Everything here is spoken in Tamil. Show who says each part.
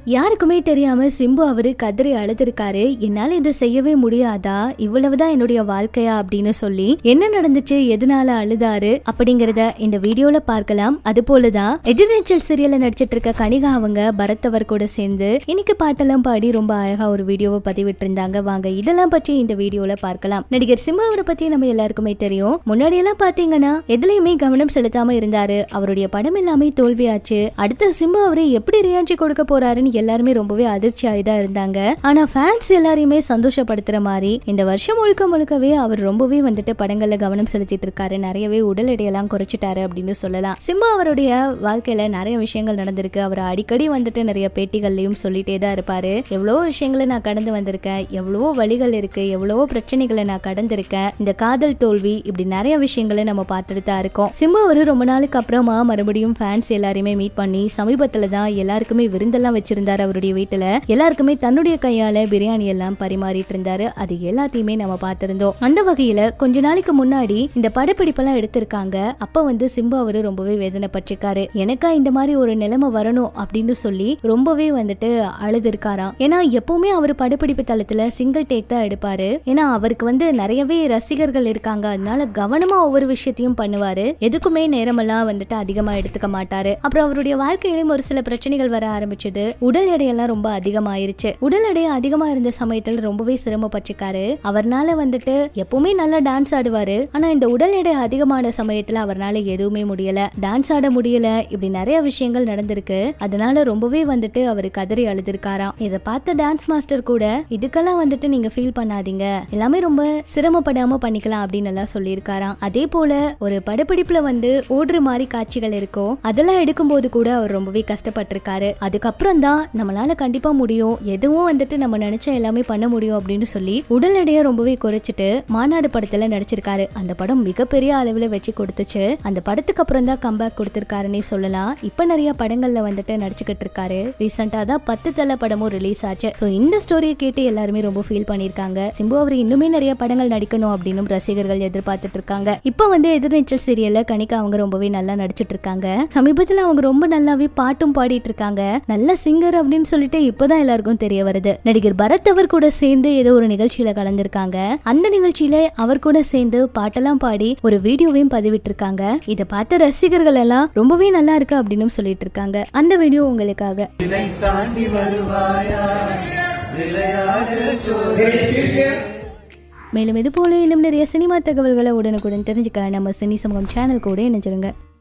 Speaker 1: யாருக்குமே தெரியாம சிம்பு அவரு கதறி அழுதுருக்காரு என்னால இதை செய்யவே முடியாதா இவ்வளவுதான் என்னுடைய வாழ்க்கையா அப்படின்னு சொல்லி என்ன நடந்துச்சு எதனால அழுதாரு அப்படிங்கறத இந்த வீடியோல பார்க்கலாம் அது போலதான் எதிர்நீச்சல் சீரியல்ல நடிச்சிட்டு இருக்க கனிகா அவங்க பரத் அவர் கூட சேர்ந்து இன்னைக்கு பாட்டெல்லாம் பாடி ரொம்ப அழகா ஒரு வீடியோவை பதிவிட்டு இருந்தாங்க வாங்க இதெல்லாம் பற்றி இந்த வீடியோல பார்க்கலாம் நடிகர் சிம்பு அவரை பத்தி நம்ம எல்லாருக்குமே தெரியும் முன்னாடி எல்லாம் பாத்தீங்கன்னா எதுலயுமே கவனம் செலுத்தாம இருந்தாரு அவருடைய படம் எல்லாமே தோல்வியாச்சு அடுத்த சிம்பு அவரு எப்படி ரியான்சி கொடுக்க போறாருன்னு எல்லாருமே ரொம்பவே அதிர்ச்சியாய் தான் இருந்தாங்க ஆனா ஃபேன்ஸ் எல்லாரையுமே சந்தோஷப்படுத்துற மாதிரி இந்த வருஷம் முழுக்க முழுக்கவே அவர் ரொம்பவே வந்துட்டு படங்கள்ல கவனம் செலுத்திட்டு இருக்காரு நிறையவே உடல் எடையெல்லாம் குறைச்சிட்டாரு அப்படின்னு சொல்லலாம் சிம்பு அவருடைய வாழ்க்கையில நிறைய விஷயங்கள் நடந்திருக்கு அவர் அடிக்கடி வந்துட்டு நிறைய பேட்டிகள்லயும் சொல்லிட்டே தான் இருப்பாரு எவ்வளவோ விஷயங்களை நான் கடந்து வந்திருக்கேன் எவ்வளவோ வழிகள் இருக்கு எவ்வளவோ பிரச்சனைகளை நான் கடந்திருக்கேன் இந்த காதல் தோல்வி இப்படி நிறைய விஷயங்களை நம்ம பார்த்துட்டு தான் இருக்கோம் சிம்பு அவரு ரொம்ப நாளுக்கு அப்புறமா மறுபடியும் ஃபேன்ஸ் எல்லாரையுமே மீட் பண்ணி சமீபத்துல தான் எல்லாருக்குமே விருந்தெல்லாம் வச்சிருந்தாரு அவருடைய வீட்டுல எல்லாருக்குமே தன்னுடைய கையால பிரியாணி எல்லாம் பரிமாறிட்டு இருந்தாரு அது எல்லாத்தையுமே நம்ம பார்த்திருந்தோம் அந்த வகையில கொஞ்ச நாளைக்கு முன்னாடி இந்த படப்பிடிப்பெல்லாம் எடுத்திருக்காங்க அப்ப வந்து சிம்பு அவரு ரொம்பவே வேதனைப்பட்டிருக்காரு எனக்கா இந்த மாதிரி ஒரு நிலைமை வரணும் அப்படின்னு சொல்லி ரொம்பவே வந்துட்டு அழுதுருக்காராம் ஏன்னா எப்பவுமே அவர் படப்பிடிப்பு தளத்துல சிங்கிள் டேக் தான் எடுப்பாரு ஏன்னா அவருக்கு வந்து நிறையவே ரசிகர்கள் இருக்காங்க அதனால கவனமா ஒவ்வொரு விஷயத்தையும் பண்ணுவாரு எதுக்குமே நேரமெல்லாம் வந்துட்டு அதிகமா எடுத்துக்க மாட்டாரு அப்புறம் அவருடைய வாழ்க்கையிலும் ஒரு சில பிரச்சனைகள் வர ஆரம்பிச்சது உடல் எடையெல்லாம் ரொம்ப அதிகமாயிருச்சு உடல் எடை அதிகமா இருந்த சமயத்துல ரொம்பவே சிரமப்பட்டிருக்காரு அவர்னால வந்துட்டு எப்பவுமே நல்லா டான்ஸ் ஆடுவாரு ஆனா இந்த உடல் எடை அதிகமான சமயத்துல அவர்னால எதுவுமே முடியல டான்ஸ் ஆட முடியல இப்படி நிறைய விஷயங்கள் நடந்திருக்கு அதனால ரொம்பவே வந்துட்டு அவர் கதறி அழுதுருக்காராம் இதை பார்த்த டான்ஸ் மாஸ்டர் கூட இதுக்கெல்லாம் வந்துட்டு நீங்க ஃபீல் பண்ணாதீங்க எல்லாமே ரொம்ப சிரமப்படாம பண்ணிக்கலாம் அப்படின்னு எல்லாம் சொல்லியிருக்காராம் அதே போல ஒரு படப்பிடிப்புல வந்து ஓடுற மாதிரி காட்சிகள் இருக்கும் அதெல்லாம் எடுக்கும்போது கூட அவர் ரொம்பவே கஷ்டப்பட்டிருக்காரு அதுக்கப்புறம் தான் நம்மளால கண்டிப்பா முடியும் எதுவும் வந்துட்டு நம்ம நினைச்ச எல்லாமே பண்ண முடியும் அப்படின்னு சொல்லி உடல் எடையை ரொம்பவே குறைச்சிட்டு மாநாடு படத்துல நடிச்சிருக்காரு அந்த படம் மிகப்பெரிய அளவுல வச்சு கொடுத்துச்சு அந்த படத்துக்கு அப்புறம் தான் கம்பேக் கொடுத்திருக்காருன்னே சொல்லலாம் இப்ப நிறைய படங்கள்ல வந்துட்டு நடிச்சுக்கிட்டு இருக்காரு ரீசெண்டா தான் பத்து தலை படமும் ரிலீஸ் ஆச்சு ஸோ இந்த ஸ்டோரியை கேட்டு எல்லாருமே ரொம்ப ஃபீல் பண்ணியிருக்காங்க சிம்பு அவர் இன்னுமே நிறைய படங்கள் நடிக்கணும் அப்படின்னு ரசிகர்கள் எதிர்பார்த்துட்டு இருக்காங்க இப்போ வந்து எதிர்நீச்சல் சீரியல்ல கணிக்கா அவங்க ரொம்பவே நல்லா நடிச்சிட்டு இருக்காங்க சமீபத்துல அவங்க ரொம்ப நல்லாவே பாட்டும் பாடிட்டு இருக்காங்க நல்ல சிங்கர் அப்படின்னு சொல்லிட்டு இப்பதான் எல்லாருக்கும் தெரிய வருது நடிகர் பரத் அவர் கூட சேர்ந்து ஏதோ ஒரு நிகழ்ச்சியில கலந்திருக்காங்க அந்த நிகழ்ச்சியில அவர் கூட சேர்ந்து பாட்டெல்லாம் பாடி ஒரு வீடியோவையும் பதிவிட்டு இருக்காங்க இதை பார்த்த ரசிகர்கள் எல்லாம் ரொம்பவே நல்லா இருக்கு அப்படின்னு சொல்லிட்டு இருக்காங்க அந்த வீடியோ உங்களுக்காக
Speaker 2: இதை தாண்டி வருவாயா விளையாடு ஜோடி
Speaker 1: மேலும் இது போல இன்னும் நிறைய சினிமா தகவல்களை உடனுக்குடன் தெரிஞ்சுக்க நம்ம சினி சமூகம் சேனல் கூட இணைஞ்சிருங்க